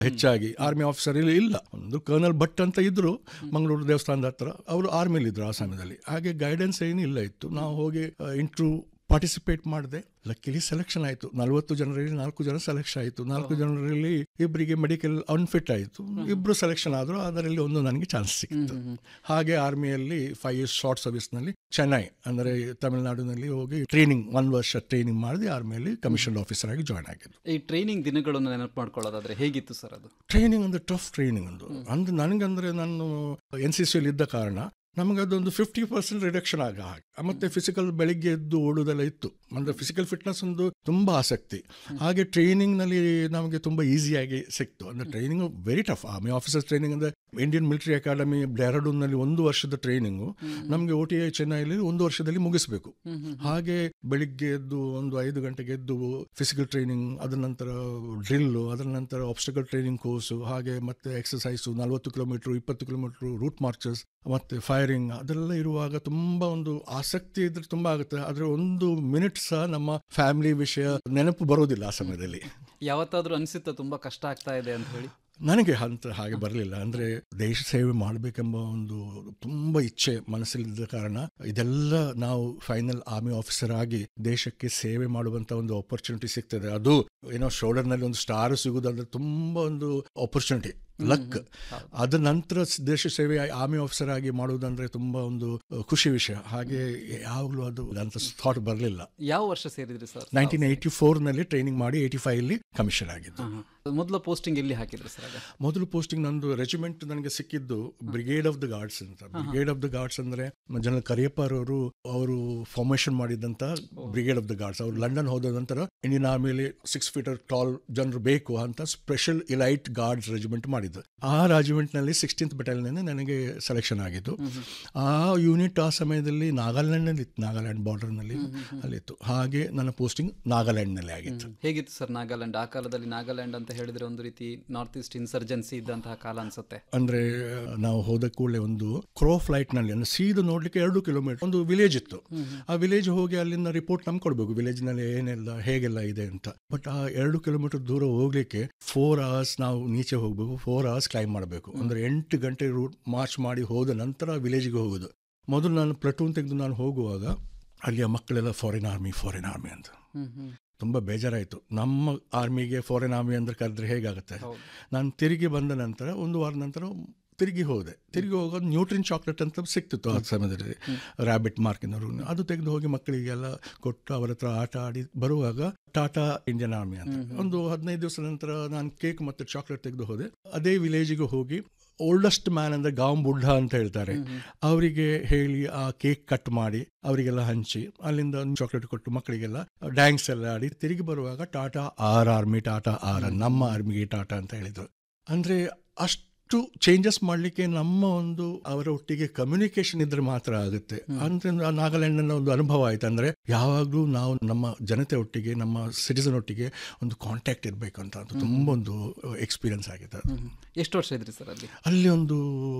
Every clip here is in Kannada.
ಹೆಚ್ಚಾಗಿ ಆರ್ಮಿ ಆಫೀಸರ್ ಇಲ್ಲಿ ಇಲ್ಲ ಒಂದು ಕರ್ನಲ್ ಭಟ್ ಅಂತ ಇದ್ರು ಮಂಗಳೂರು ದೇವಸ್ಥಾನದ ಹತ್ರ ಅವರು ಆರ್ಮಿಲಿ ಇದ್ರು ಆ ಸಮಯದಲ್ಲಿ ಹಾಗೆ ಗೈಡೆನ್ಸ್ ಏನು ಇಲ್ಲ ಇತ್ತು ನಾವು ಹೋಗಿ ಇಂಟ್ರೂ ಪಾರ್ಟಿಸಿಪೇಟ್ ಮಾಡಿದೆ ಲಕ್ಕಿಲಿ ಸೆಲೆಕ್ಷನ್ ಆಯಿತು ನಲವತ್ತು ಜನರಲ್ಲಿ ನಾಲ್ಕು ಜನ ಸೆಲೆಕ್ಷನ್ ಆಯಿತು ನಾಲ್ಕು ಜನರಲ್ಲಿ ಇಬ್ಬರಿಗೆ ಮೆಡಿಕಲ್ ಅನ್ಫಿಟ್ ಆಯಿತು ಇಬ್ಬರು ಸೆಲೆಕ್ಷನ್ ಆದರು ಅದರಲ್ಲಿ ಒಂದು ನನಗೆ ಚಾನ್ಸ್ ಸಿಕ್ತು ಹಾಗೆ ಆರ್ಮಿಯಲ್ಲಿ ಫೈವ್ ಇಯರ್ಸ್ ಶಾರ್ಟ್ ಸರ್ವಿಸ್ನಲ್ಲಿ ಚೆನ್ನೈ ಅಂದರೆ ತಮಿಳುನಾಡಿನಲ್ಲಿ ಹೋಗಿ ಟ್ರೈನಿಂಗ್ ಒಂದು ವರ್ಷ ಟ್ರೈನಿಂಗ್ ಮಾಡಿದೆ ಆರ್ಮಿಯಲ್ಲಿ ಕಮಿಷನ್ ಆಫೀಸರ್ ಆಗಿ ಜಾಯ್ನ್ ಆಗಿದ್ದು ಈ ಟ್ರೈನಿಂಗ್ ದಿನಗಳನ್ನು ನೆನಪು ಮಾಡ್ಕೊಳ್ಳೋದಾದ್ರೆ ಹೇಗಿತ್ತು ಸರ್ ಅದು ಟ್ರೈನಿಂಗ್ ಅಂದ್ರೆ ಟಫ್ ಟ್ರೈನಿಂಗ್ ಒಂದು ಅಂದ್ರೆ ನನಗಂದ್ರೆ ನಾನು ಎನ್ ಸಿ ಸಿಯಲ್ಲಿ ಇದ್ದ ಕಾರಣ ನಮಗೆ ಅದೊಂದು ಫಿಫ್ಟಿ ಪರ್ಸೆಂಟ್ ರಿಡಕ್ಷನ್ ಆಗ ಹಾಗೆ ಮತ್ತೆ ಫಿಸಿಕಲ್ ಬೆಳಿಗ್ಗೆ ಎದ್ದು ಓಡೋದೆಲ್ಲ ಇತ್ತು ಅಂದ್ರೆ ಫಿಸಿಕಲ್ ಫಿಟ್ನೆಸ್ ಒಂದು ತುಂಬಾ ಆಸಕ್ತಿ ಹಾಗೆ ಟ್ರೈನಿಂಗ್ ನಲ್ಲಿ ನಮಗೆ ತುಂಬಾ ಈಸಿಯಾಗಿ ಸಿಕ್ತು ಅಂದ್ರೆ training very tough army officer training ಅಂದ್ರೆ ಇಂಡಿಯನ್ ಮಿಲಿಟರಿ ಅಕಾಡೆಮಿ ಡೆಹ್ರಾಡೂನ್ ನಲ್ಲಿ ಒಂದು ವರ್ಷದ ಟ್ರೈನಿಂಗು ನಮಗೆ ಓ ಟಿ ಐ ಚೆನ್ನೈಲಿ ಒಂದು ವರ್ಷದಲ್ಲಿ ಮುಗಿಸ್ಬೇಕು ಹಾಗೆ ಬೆಳಿಗ್ಗೆ ಎದ್ದು ಒಂದು ಐದು ಗಂಟೆಗೆ ಎದ್ದು ಫಿಸಿಕಲ್ ಟ್ರೈನಿಂಗ್ ಅದರ ನಂತರ ಡ್ರಿಲ್ಲು ಅದರ ನಂತರ ಆಬ್ಸ್ಟಿಕಲ್ ಟ್ರೈನಿಂಗ್ ಕೋರ್ಸು ಹಾಗೆ ಮತ್ತೆ ಎಕ್ಸಸೈಸು ನಲವತ್ತು ಕಿಲೋಮೀಟರ್ ಇಪ್ಪತ್ತು ಕಿಲೋಮೀಟರ್ ರೂಟ್ ಮಾರ್ಚಸ್ ಮತ್ತೆ ಫೈರಿಂಗ್ ಅದೆಲ್ಲ ಇರುವಾಗ ತುಂಬಾ ಒಂದು ಆಸಕ್ತಿ ಇದ್ರೆ ತುಂಬಾ ಆಗುತ್ತೆ ಆದ್ರೆ ಒಂದು ಮಿನಿಟ್ ಸಹ ನಮ್ಮ ಫ್ಯಾಮಿಲಿ ವಿಷಯ ನೆನಪು ಬರೋದಿಲ್ಲ ಆ ಸಮಯದಲ್ಲಿ ಯಾವತ್ತಾದ್ರೂ ಅನಿಸುತ್ತಾ ತುಂಬಾ ಕಷ್ಟ ಆಗ್ತಾ ಇದೆ ಅಂತ ಹೇಳಿ ನನಗೆ ಅಂತ ಹಾಗೆ ಬರಲಿಲ್ಲ ಅಂದ್ರೆ ದೇಶ ಸೇವೆ ಮಾಡಬೇಕೆಂಬ ಒಂದು ತುಂಬಾ ಇಚ್ಛೆ ಮನಸ್ಸಲ್ಲಿದ್ದ ಕಾರಣ ಇದೆಲ್ಲ ನಾವು ಫೈನಲ್ ಆರ್ಮಿ ಆಫೀಸರ್ ಆಗಿ ದೇಶಕ್ಕೆ ಸೇವೆ ಮಾಡುವಂತ ಒಂದು ಆಪರ್ಚುನಿಟಿ ಸಿಗ್ತದೆ ಅದು ಏನೋ ಶೋಲ್ಡರ್ ನಲ್ಲಿ ಒಂದು ಸ್ಟಾರ್ ಸಿಗುದಂದ್ರೆ ತುಂಬಾ ಒಂದು ಆಪರ್ಚುನಿಟಿ ಲಕ್ ಅದ ನಂತರ ದೇಶ ಸೇವೆ ಆರ್ಮಿ ಆಫೀಸರ್ ಆಗಿ ಮಾಡುವುದಂದ್ರೆ ತುಂಬಾ ಒಂದು ಖುಷಿ ವಿಷಯ ಹಾಗೆ ಯಾವಾಗಲೂ ಅದು ಅಂತ ಥಾಟ್ ಬರಲಿಲ್ಲ ಯಾವ ವರ್ಷ ಸೇರಿದ್ರಿ ಸರ್ ನೈನ್ಟೀನ್ ಏಯ್ಟಿ ಫೋರ್ ನಲ್ಲಿ ಟ್ರೈನಿಂಗ್ ಮಾಡಿ ಏಯ್ಟಿ ಫೈವ್ ಅಲ್ಲಿ ಕಮಿಷನ್ ಆಗಿದ್ದು ಮೊದಲ ಪೋಸ್ಟಿಂಗ್ ಎಲ್ಲಿ ಹಾಕಿದ್ರಿ ಸರ್ ಆಗ ಮೊದಲು ಪೋಸ್ಟಿಂಗ್ ನಂದು ರೆಜಿಮೆಂಟ್ ನನಗೆ ಸಿಕ್ಕಿದ್ದು ಬ್ರಿಗೇಡ್ ಆಫ್ ದ ಗಾರ್ಡ್ಸ್ ಅಂತ ಬ್ರಿಗೇಡ್ ಆಫ್ ದ ಗಾರ್ಡ್ಸ್ ಅಂದ್ರೆ ಜನರಲ್ ಕರಿಯಪ್ಪರವರು ಅವರು ಫಾರ್ಮೇಶನ್ ಮಾಡಿದಂತ ಬ್ರಿಗೇಡ್ ಆಫ್ ದ ಗಾರ್ಡ್ಸ್ ಅವರು ಲಂಡನ್ ಹೋದ ನಂತರ ಇಂಡಿಯನ್ ಆರ್ಮಿಲಿ ಸಿಕ್ಸ್ ಫೀಟರ್ ಟಾಲ್ ಜನರು ಬೇಕು ಅಂತ ಸ್ಪೆಷಲ್ ಇಲೈಟ್ ಗಾರ್ಡ್ಸ್ ರೆಜಿಮೆಂಟ್ ಮಾಡಿದ್ದು ಆ ರೆಜಿಮೆಂಟ್ ನಲ್ಲಿ ಸಿಕ್ಸ್ಟೀನ್ತ್ ಬೆಟಾಲಿಯನ್ ನನಗೆ ಸೆಲೆಕ್ಷನ್ ಆಗಿದ್ದು ಆ ಯೂನಿಟ್ ಆ ಸಮಯದಲ್ಲಿ ನಾಗಾಲ್ಯಾಂಡ್ ನಲ್ಲಿ ಇತ್ತು ನಾಗಾಲ್ಯಾಂಡ್ ಬಾರ್ಡರ್ ನಲ್ಲಿ ಅಲ್ಲಿತ್ತು ಹಾಗೆ ನನ್ನ ಪೋಸ್ಟಿಂಗ್ ನಾಗಾಲ್ಯಾಂಡ್ ನಲ್ಲಿ ಆಗಿತ್ತು ಹೇಗಿತ್ತು ಸರ್ ನಾಗಾಲ್ಯಾಂಡ್ ಆ ಕಾಲದಲ್ಲಿ ನಾಗಾಲ್ಯಾಂಡ್ ಅಂತ ಹೇಳಿದ್ರೆ ಒಂದು ರೀತಿ ನಾರ್ತ್ ಈಸ್ಟ್ ಇನ್ಸರ್ಜೆನ್ಸಿ ಇದ್ದಂತಹ ಕಾಲ ಅನ್ಸುತ್ತೆ ಅಂದ್ರೆ ನಾವು ಹೋದ ಕೂಡಲೇ ಒಂದು ಕ್ರೋ ಫ್ಲೈಟ್ ನಲ್ಲಿ ಅಂದ್ರೆ ಸೀದಾ ನೋಡ್ಲಿಕ್ಕೆ ಎರಡು ಕಿಲೋಮೀಟರ್ ಒಂದು ವಿಲೇಜ್ ಇತ್ತು ಆ ವಿಲೇಜ್ ಹೋಗಿ ಅಲ್ಲಿಂದ ರಿಪೋರ್ಟ್ ನಮ್ಗೆ ಕೊಡ್ಬೇಕು ವಿಲೇಜ್ ನಲ್ಲಿ ಏನೆಲ್ಲ ಹೇಗೆಲ್ಲ ಇದೆ ಅಂತ ಬಟ್ ಆ ಎರಡು ಕಿಲೋಮೀಟರ್ ದೂರ ಹೋಗ್ಲಿಕ್ಕೆ ಫೋರ್ ಅವರ್ಸ್ ನಾವು ನೀಚೆ ಹೋಗ್ಬೇಕು ಫೋರ್ ಅವರ್ಸ್ ಕ್ಲೈಮ್ ಮಾಡಬೇಕು ಅಂದ್ರೆ ಎಂಟು ಗಂಟೆ ರೂಟ್ ಮಾರ್ಚ್ ಮಾಡಿ ಹೋದ ನಂತರ ವಿಲೇಜ್ಗೆ ಹೋಗೋದು ಮೊದಲು ನಾನು ಪ್ಲಟೂನ್ ತೆಗೆದು ನಾನು ಹೋಗುವಾಗ ಅಲ್ಲಿಯ ಮಕ್ಕಳೆಲ್ಲ ಫಾರಿನ್ ಆರ್ಮಿ ಫಾರಿನ್ ಆರ್ಮಿ ಅಂತ ತುಂಬ ಬೇಜಾರಾಯಿತು ನಮ್ಮ ಆರ್ಮಿಗೆ ಫಾರಿನ್ ಆರ್ಮಿ ಅಂದ್ರೆ ಕರೆದ್ರೆ ಹೇಗಾಗುತ್ತೆ ನಾನು ತಿರುಗಿ ಬಂದ ನಂತರ ಒಂದು ವಾರ ನಂತರ ತಿರುಗಿ ಹೋದೆ ತಿರುಗಿ ಹೋಗೋದು ನ್ಯೂಟ್ರಿನ್ ಚಾಕ್ಲೇಟ್ ಅಂತ ಸಿಕ್ತಿತ್ತು ಆ ಸಮಯದಲ್ಲಿ ರ್ಯಾಬಿಟ್ ಮಾರ್ಕಿನವರು ಅದು ತೆಗೆದು ಹೋಗಿ ಮಕ್ಕಳಿಗೆಲ್ಲ ಕೊಟ್ಟು ಅವರ ಹತ್ರ ಆಟ ಆಡಿ ಬರುವಾಗ ಟಾಟಾ ಇಂಡಿಯನ್ ಆರ್ಮಿ ಅಂತ ಒಂದು ಹದಿನೈದು ದಿವಸ ನಂತರ ನಾನು ಕೇಕ್ ಮತ್ತು ಚಾಕ್ಲೇಟ್ ತೆಗೆದು ಹೋದೆ ಅದೇ ವಿಲೇಜಿಗೆ ಹೋಗಿ ಓಲ್ಡೆಸ್ಟ್ ಮ್ಯಾನ್ ಅಂದ್ರೆ ಗಾಂವ್ ಬುಡ್ಢ ಅಂತ ಹೇಳ್ತಾರೆ ಅವರಿಗೆ ಹೇಳಿ ಆ ಕೇಕ್ ಕಟ್ ಮಾಡಿ ಅವರಿಗೆಲ್ಲ ಹಂಚಿ ಅಲ್ಲಿಂದ ಚಾಕ್ಲೇಟ್ ಕೊಟ್ಟು ಮಕ್ಕಳಿಗೆಲ್ಲ ಡ್ಯಾನ್ಸ್ ಎಲ್ಲ ಆಡಿ ತಿರುಗಿ ಬರುವಾಗ tata our army tata our ನಮ್ಮ ಆರ್ಮಿಗೆ ಟಾಟಾ ಅಂತ ಹೇಳಿದ್ರು ಅಂದ್ರೆ ಅಷ್ಟು ಚೇಂಜಸ್ ಮಾಡಲಿಕ್ಕೆ ನಮ್ಮ ಒಂದು ಅವರ ಒಟ್ಟಿಗೆ ಕಮ್ಯುನಿಕೇಶನ್ ಇದ್ರೆ ಮಾತ್ರ ಆಗುತ್ತೆ ಅಂದ್ರೆ ನಾಗಾಲ್ಯಾಂಡ್ ಒಂದು ಅನುಭವ ಆಯ್ತು ಅಂದ್ರೆ ಯಾವಾಗಲೂ ನಾವು ನಮ್ಮ ಜನತೆ ಒಟ್ಟಿಗೆ ನಮ್ಮ ಸಿಟಿಸನ್ ಒಟ್ಟಿಗೆ ಒಂದು ಕಾಂಟ್ಯಾಕ್ಟ್ ಇರಬೇಕು ಅಂತ ಅದು ತುಂಬ ಒಂದು ಎಕ್ಸ್ಪೀರಿಯನ್ಸ್ ಆಗಿದೆ ಅದು ಎಷ್ಟು ವರ್ಷ ಇದ್ರಿ ಸರ್ ಅಲ್ಲಿ ಅಲ್ಲಿ ಒಂದು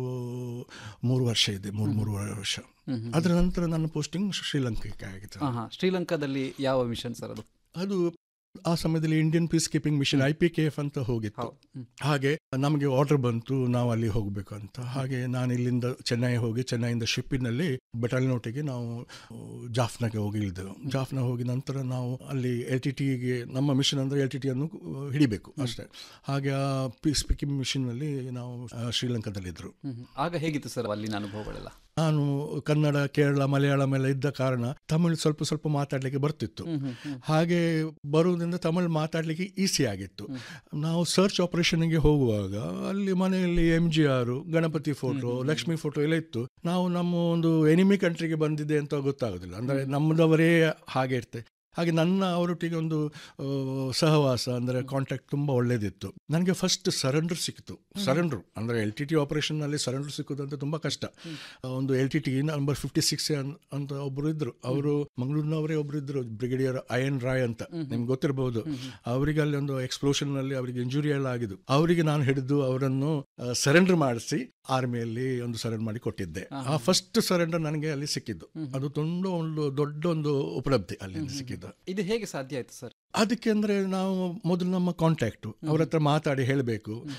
ಮೂರು ವರ್ಷ ಇದೆ ಮೂರು ಮೂರು ವರ್ಷ ಅದರ ನಂತರ ನನ್ನ ಪೋಸ್ಟಿಂಗ್ ಶ್ರೀಲಂಕಾಕ್ಕೆ ಆಗಿತ್ತು ಹಾ ಹಾ ಶ್ರೀಲಂಕಾದಲ್ಲಿ ಯಾವ ಮಿಷನ್ ಸರ್ ಅದು ಅದು ಆ ಸಮಯದಲ್ಲಿ Indian peacekeeping mission I P K F ಅಂತ ಹೋಗಿತ್ತು ಹಾಗೆ ನಮಗೆ ಆರ್ಡರ್ ಬಂತು ನಾವು ಅಲ್ಲಿ ಹೋಗಬೇಕು ಅಂತ ಹಾಗೆ ನಾನು ಇಲ್ಲಿಂದ ಚೆನ್ನೈ ಹೋಗಿ ಚೆನ್ನೈಯಿಂದ ಶಿಪ್ಪಿನಲ್ಲಿ ಬೆಟಾಲಿಯನ್ ಒಟ್ಟಿಗೆ ನಾವು ಜಾಫ್ನಾಗೆ ಹೋಗಿ ಇಳಿದೆವು ಜಾಫ್ನ ಹೋಗಿ ನಂತರ ನಾವು ಅಲ್ಲಿ ಎಲ್ ಟಿ ಟಿಗೆ ನಮ್ಮ ಮಿಷನ್ ಅಂದರೆ ಎಲ್ ಟಿ ಟಿಯನ್ನು ಹಿಡಿಬೇಕು ಅಷ್ಟೇ ಹಾಗೆ ಆ ಪೀಸ್ ಪಿಕಿಂಗ್ ಮಿಷನ್ನಲ್ಲಿ ನಾವು ಶ್ರೀಲಂಕಾದಲ್ಲಿದ್ದರು ಆಗ ಹೇಗಿತ್ತು ಸರ್ ಅಲ್ಲಿನ ಅನುಭವಗಳೆಲ್ಲ ನಾನು ಕನ್ನಡ ಕೇರಳ ಮಲಯಾಳಂ ಎಲ್ಲ ಇದ್ದ ಕಾರಣ ತಮಿಳು ಸ್ವಲ್ಪ ಸ್ವಲ್ಪ ಮಾತಾಡಲಿಕ್ಕೆ ಬರ್ತಿತ್ತು ಹಾಗೆ ಬರುವುದರಿಂದ ತಮಿಳು ಮಾತಾಡಲಿಕ್ಕೆ ಈಸಿ ಆಗಿತ್ತು ನಾವು ಸರ್ಚ್ ಆಪರೇಷನ್ಗೆ ಹೋಗುವಾಗ ಅಲ್ಲಿ ಮನೆಯಲ್ಲಿ M G R Ganapati photo Lakshmi photo ಎಲ್ಲ ಇತ್ತು ನಾವು ನಮ್ಮ ಒಂದು ಎನಿಮಿ ಕಂಟ್ರಿಗೆ ಬಂದಿದೆ ಅಂತ ಗೊತ್ತಾಗೋದಿಲ್ಲ ಅಂದರೆ ನಮ್ಮದವರೇ ಹಾಗೆ ಇರ್ತೆ ಹಾಗೆ ನನ್ನ ಅವರೊಟ್ಟಿಗೆ ಒಂದು ಸಹವಾಸ ಅಂದರೆ ಕಾಂಟ್ಯಾಕ್ಟ್ ತುಂಬ ಒಳ್ಳೇದಿತ್ತು ನನಗೆ ಫಸ್ಟ್ ಸರೆಂಡರ್ ಸಿಕ್ತು ಸರೆಂಡರ್ ಅಂದರೆ ಎಲ್ ಟಿ ಟಿ ಆಪರೇಷನ್ನಲ್ಲಿ ಸರೆಂಡರ್ ಸಿಕ್ಕುದಂತ ತುಂಬ ಕಷ್ಟ ಒಂದು L T T number fifty six ಅಂತ ಒಬ್ಬರು ಇದ್ರು ಅವರು ಮಂಗಳೂರಿನವರೇ ಒಬ್ರು ಇದ್ರು ಬ್ರಿಗೇಡಿಯರ್ ಅಯನ್ ರಾಯ್ ಅಂತ ನಿಮ್ಗೆ ಗೊತ್ತಿರಬಹುದು ಅವರಿಗೆ ಅಲ್ಲಿ ಒಂದು ಎಕ್ಸ್ಪ್ಲೋಷನ್ ನಲ್ಲಿ ಅವರಿಗೆ ಇಂಜುರಿ ಎಲ್ಲ ಆಗಿದ್ದು ಅವರಿಗೆ ನಾನು ಹಿಡಿದು ಅವರನ್ನು ಸರೆಂಡರ್ ಮಾಡಿಸಿ ಆರ್ಮಿಯಲ್ಲಿ ಒಂದು ಸರೆಂಡರ್ ಮಾಡಿ ಕೊಟ್ಟಿದ್ದೆ ಆ ಫಸ್ಟ್ ಸರೆಂಡರ್ ನನಗೆ ಅಲ್ಲಿ ಸಿಕ್ಕಿದ್ದು ಅದು ತುಂಬ ಒಂದು ದೊಡ್ಡ ಒಂದು ಉಪಲಬ್ಧಿ ಅಲ್ಲಿ ಸಿಕ್ಕಿದ್ದು ಇದು ಹೇಗೆ ಸಾಧ್ಯ ಆಯ್ತು ಸರ್ ಅದಕ್ಕೆ ಅಂದ್ರೆ ನಾವು ಮೊದಲು ನಮ್ಮ ಕಾಂಟ್ಯಾಕ್ಟು ಅವ್ರ ಹತ್ರ ಮಾತಾಡಿ ಹೇಳಬೇಕು